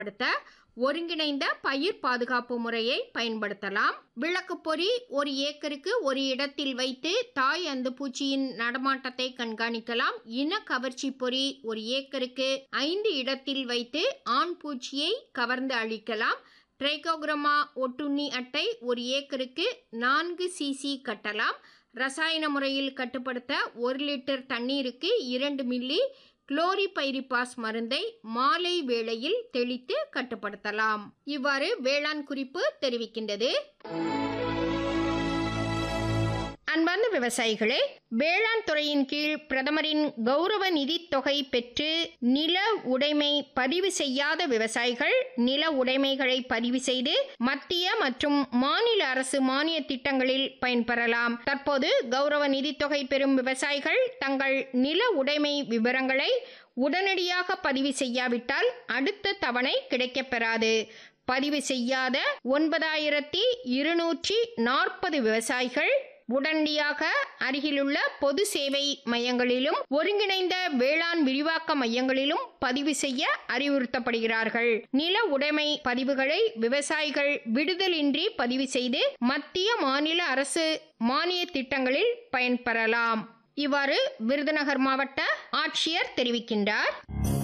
படுத்த ஒருங்கிணைந்த பயிர் பாதுகாப்பு முறையை பயன்படுத்தலாம் விளக்கு பொறி ஒரு ஏக்கருக்கு ஒரு இடத்தில் வைத்து தாய் அந்த பூச்சியின் நடமாட்டத்தை கண்காணிக்கலாம் இன கவர்ச்சி பொறி ஒரு ஏக்கருக்கு ஐந்து இடத்தில் வைத்து ஆண் பூச்சியை கவர்ந்து அழிக்கலாம் ட்ரைகோகிரமா ஒட்டுண்ணி அட்டை ஒரு ஏக்கருக்கு நான்கு சிசி கட்டலாம் ரசாயன முறையில் கட்டுப்படுத்த ஒரு லிட்டர் தண்ணீருக்கு இரண்டு மில்லி குளோரிபைரிபாஸ் மருந்தை மாலை வேளையில் தெளித்து கட்டுப்படுத்தலாம் இவ்வாறு வேளாண் குறிப்பு தெரிவிக்கின்றது அன்பார்ந்த விவசாயிகளே வேளாண் துறையின் கீழ் பிரதமரின் கௌரவ நிதித் தொகை பெற்று நில உடைமை பதிவு செய்யாத விவசாயிகள் நில உடைமைகளை பதிவு செய்து மத்திய மற்றும் மாநில அரசு மானிய திட்டங்களில் பயன்பெறலாம் தற்போது கௌரவ நிதித் தொகை பெறும் விவசாயிகள் தங்கள் நில உடைமை விவரங்களை உடனடியாக பதிவு செய்யாவிட்டால் அடுத்த தவணை கிடைக்கப்பெறாது பதிவு செய்யாத ஒன்பதாயிரத்தி இருநூற்றி நாற்பது விவசாயிகள் உடனடியாக அருகிலுள்ள பொது சேவை மையங்களிலும் ஒருங்கிணைந்த வேளாண் விரிவாக்க மையங்களிலும் பதிவு செய்ய அறிவுறுத்தப்படுகிறார்கள் நில உடைமை பதிவுகளை விவசாயிகள் விடுதலின்றி பதிவு செய்து மத்திய மாநில அரசு மானிய திட்டங்களில் பயன்பெறலாம் இவ்வாறு விருதுநகர் மாவட்ட ஆட்சியர் தெரிவிக்கின்றார்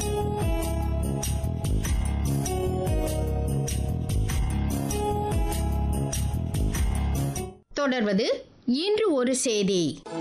தொடர்வது இன்று ஒரு செய்தி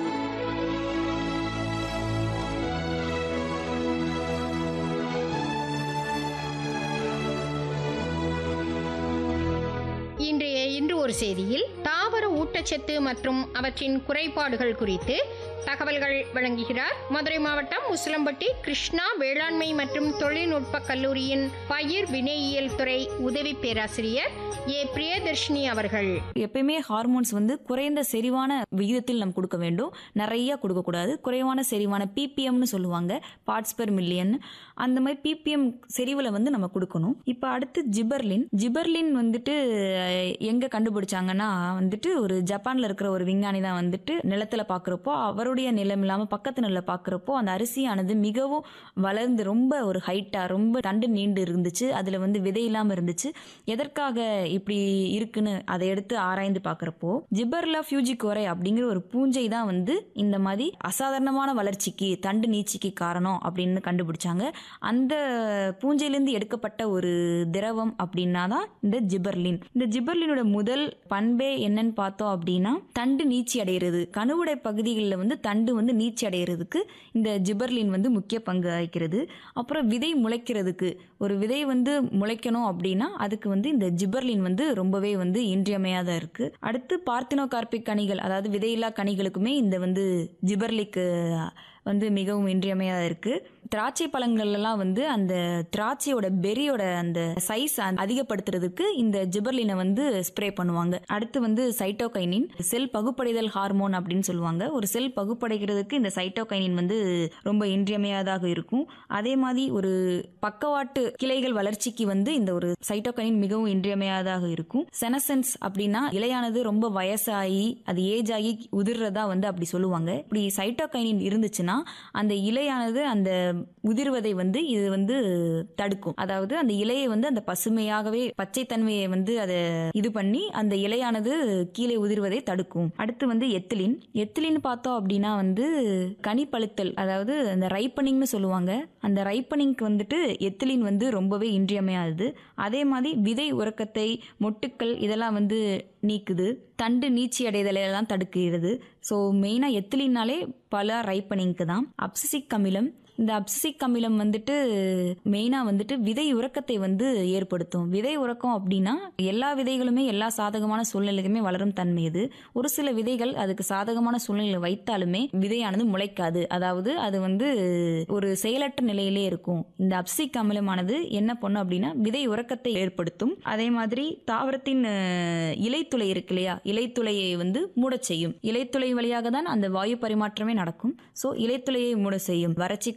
இன்றைய இன்று ஒரு செய்தியில் தாவர ஊட்டச்சத்து மற்றும் அவற்றின் குறைபாடுகள் குறித்து தகவல்கள் வழங்குகிறார் மதுரை மாவட்டம் உசிலம்பட்டி கிருஷ்ணா வேளாண்மை மற்றும் தொழில்நுட்ப கல்லூரியின் பயிர் வினையியல் துறை உதவி பேராசிரியர் ஏ பிரியதர்ஷினி அவர்கள் எப்பயுமே ஹார்மோன்ஸ் வந்து குறைந்த செறிவான விகிதத்தில் நம்ம கொடுக்க வேண்டும் நிறைய கொடுக்கக்கூடாது குறைவான செறிவான பிபிஎம்னு சொல்லுவாங்க பார்ட்ஸ் பெர் மில்லியன் அந்த மாதிரி பிபிஎம் செறிவில் வந்து நம்ம கொடுக்கணும் இப்போ அடுத்து ஜிபர்லின் ஜிபர்லின் வந்துட்டு அஹ், எங்க கண்டுபிடிச்சாங்கன்னா வந்துட்டு ஒரு ஜப்பான்ல இருக்கிற ஒரு விஞ்ஞானி தான் வந்துட்டு நிலத்துல பார்க்குறப்போ அவருடைய நிலம் இல்லாமல் பக்கத்து நிலம் பார்க்குறப்போ அந்த அரிசியானது மிகவும் வளர்ந்து ரொம்ப ஒரு ஹைட்டா ரொம்ப தண்டு நீண்டு இருந்துச்சு அதுல வந்து விதை இல்லாம இருந்துச்சு எதற்காக இப்படி இருக்குன்னு அதை எடுத்து ஆராய்ந்து பார்க்குறப்போ ஜிபர்லா ஃபியூஜிகோரை அப்படிங்கிற ஒரு பூஞ்சை தான் வந்து இந்த மாதிரி அசாதாரணமான வளர்ச்சிக்கு தண்டு நீட்சிக்கு காரணம் அப்படின்னு கண்டுபிடிச்சாங்க அந்த பூஞ்சையிலேருந்து எடுக்கப்பட்ட ஒரு திரவம் அப்படின்னா தான் இந்த ஜிபர்லின் இந்த ஜிபர்லினோட முதல் பண்பே என்னன்னு பார்த்தோம் அப்படின்னா தண்டு நீச்சி அடைகிறது கணுவுடை பகுதிகளில் வந்து தண்டு வந்து நீச்சி அடைகிறதுக்கு இந்த ஜிபர்லின் வந்து முக்கிய பங்கு வகிக்கிறது அப்புறம் விதை முளைக்கிறதுக்கு ஒரு விதை வந்து முளைக்கணும் அப்படின்னா அதுக்கு வந்து இந்த ஜிபர்லின் வந்து ரொம்பவே வந்து இன்றியமையாத இருக்கு அடுத்து பார்த்தினோகார்பிக் கனிகள் அதாவது விதையில்லா கனிகளுக்குமே இந்த வந்து ஜிபர்லிக் வந்து மிகவும் இன்றியமையாத இருக்கு திராட்சை பழங்கள்லாம் வந்து அந்த திராட்சையோட பெரியோட அந்த சைஸ் அதிகப்படுத்துறதுக்கு இந்த ஜிபர்லினை வந்து ஸ்ப்ரே பண்ணுவாங்க அடுத்து வந்து சைட்டோகைனின் செல் பகுப்படைதல் ஹார்மோன் அப்படின்னு சொல்லுவாங்க ஒரு செல் பகுப்படைகிறதுக்கு இந்த சைட்டோகைனின் வந்து ரொம்ப இன்றியமையாதாக இருக்கும் அதே மாதிரி ஒரு பக்கவாட்டு கிளைகள் வளர்ச்சிக்கு வந்து இந்த ஒரு சைட்டோகைனின் மிகவும் இன்றியமையாதாக இருக்கும் செனசென்ஸ் அப்படின்னா இலையானது ரொம்ப வயசாகி அது ஏஜ் ஆகி உதிர்றதா வந்து அப்படி சொல்லுவாங்க இப்படி சைட்டோகைனின் இருந்துச்சுன்னா அந்த இலையானது அந்த உதிர்வதை வந்து இது வந்து தடுக்கும் அதாவது அந்த இலையை வந்து அந்த பசுமையாகவே பச்சைத்தன்மையை வந்து அதை இது பண்ணி அந்த இலையானது கீழே உதிர்வதை தடுக்கும் அடுத்து வந்து எத்திலின் எத்திலின் பார்த்தோம் அப்படின்னா வந்து கனி பழுத்தல் அதாவது அந்த ரைப்பனிங்னு சொல்லுவாங்க அந்த ரைப்பனிங்க்கு வந்துட்டு எத்திலின் வந்து ரொம்பவே இன்றியமையாதது அதே மாதிரி விதை உறக்கத்தை மொட்டுக்கள் இதெல்லாம் வந்து நீக்குது தண்டு நீச்சி அடைதலை எல்லாம் தடுக்கிறது ஸோ மெயினாக எத்திலினாலே பல ரைப்பனிங்க்கு தான் அப்சிசிக் அமிலம் இந்த அப்சிசிக் அமிலம் வந்துட்டு மெயினாக வந்துட்டு விதை உறக்கத்தை வந்து ஏற்படுத்தும் விதை உறக்கம் அப்படின்னா எல்லா விதைகளுமே எல்லா சாதகமான சூழ்நிலைக்குமே வளரும் தன்மை இது ஒரு சில விதைகள் அதுக்கு சாதகமான சூழ்நிலை வைத்தாலுமே விதையானது முளைக்காது அதாவது அது வந்து ஒரு செயலற்ற நிலையிலே இருக்கும் இந்த அப்சிக் அமிலமானது என்ன பண்ணும் அப்படின்னா விதை உறக்கத்தை ஏற்படுத்தும் அதே மாதிரி தாவரத்தின் அஹ், இலைத்துளை இருக்கு இல்லையா இலைத்துளையை வந்து மூடச் செய்யும் இலைத்துளை வழியாக தான் அந்த வாயு பரிமாற்றமே நடக்கும் ஸோ இலைத்துளையை மூட செய்யும் வறட்சி கால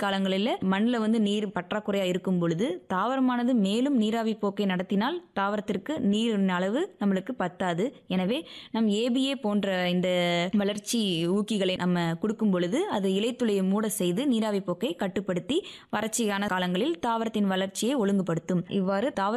காலங்களில் மண்ணில் வந்து நீர் பற்றாக்குறையா இருக்கும் பொழுது தாவரமானது மேலும் நீராவி போக்கை நடத்தினால் தாவரத்திற்கு நீரின் அளவு நம்மளுக்கு பத்தாது எனவே நம் ஏபிஏ போன்ற இந்த வளர்ச்சி ஊக்கிகளை நம்ம கொடுக்கும் பொழுது அது இலைத்துளையை மூட செய்து நீராவி போக்கை கட்டுப்படுத்தி வறட்சியான காலங்களில் தாவரத்தின் வளர்ச்சியை ஒழுங்குபடுத்தும் இவ்வாறு தாவர